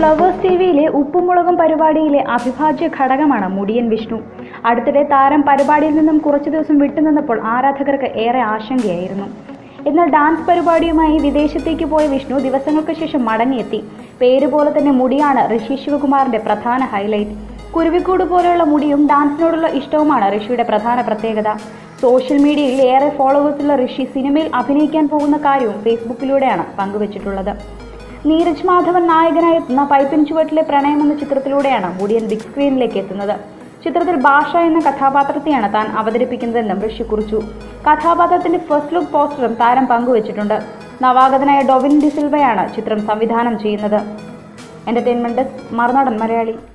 flowers ടിവിയിലെ ഉപ്പുമുളകും പരിപാടിയിലെ അവിഭാജ്യ ഘടകമാണ് മുടിയൻ വിഷ്ണു അടുത്തിടെ താരം പരിപാടിയിൽ നിന്നും കുറച്ചു ദിവസം വിട്ടുനിന്നപ്പോൾ ആരാധകർക്ക് ഏറെ ആശങ്കയായിരുന്നു എന്നാൽ ഡാൻസ് പരിപാടിയുമായി വിദേശത്തേക്ക് പോയ വിഷ്ണു ദിവസങ്ങൾക്ക് ശേഷം മടങ്ങിയെത്തി പേര് പോലെ തന്നെ മുടിയാണ് ഋഷി ശിവകുമാറിന്റെ പ്രധാന ഹൈലൈറ്റ് കുരുവിക്കൂട് പോലെയുള്ള മുടിയും ഡാൻസിനോടുള്ള ഇഷ്ടവുമാണ് ഋഷിയുടെ പ്രധാന പ്രത്യേകത സോഷ്യൽ മീഡിയയിൽ ഏറെ ഫോളോവേഴ്സുള്ള ഋഷി സിനിമയിൽ അഭിനയിക്കാൻ പോകുന്ന കാര്യവും ഫേസ്ബുക്കിലൂടെയാണ് പങ്കുവച്ചിട്ടുള്ളത് നീരജ് മാധവൻ നായകനായി എത്തുന്ന പൈപ്പിൻ ചുവട്ടിലെ പ്രണയം എന്ന ചിത്രത്തിലൂടെയാണ് മുടിയൻ ബിഗ് സ്ക്രീനിലേക്ക് എത്തുന്നത് ചിത്രത്തിൽ ഭാഷ എന്ന കഥാപാത്രത്തെയാണ് താൻ അവതരിപ്പിക്കുന്നതെന്നും ഋഷി കുറിച്ചു കഥാപാത്രത്തിന്റെ ഫസ്റ്റ് ലുക്ക് പോസ്റ്ററും താരം പങ്കുവച്ചിട്ടുണ്ട് നവാഗതനായ ഡൊവിൻ ഡിസിൽവയാണ് ചിത്രം സംവിധാനം ചെയ്യുന്നത് എന്റർടൈൻമെന്റ് ഡെസ്ക് മറുനാടൻ മലയാളി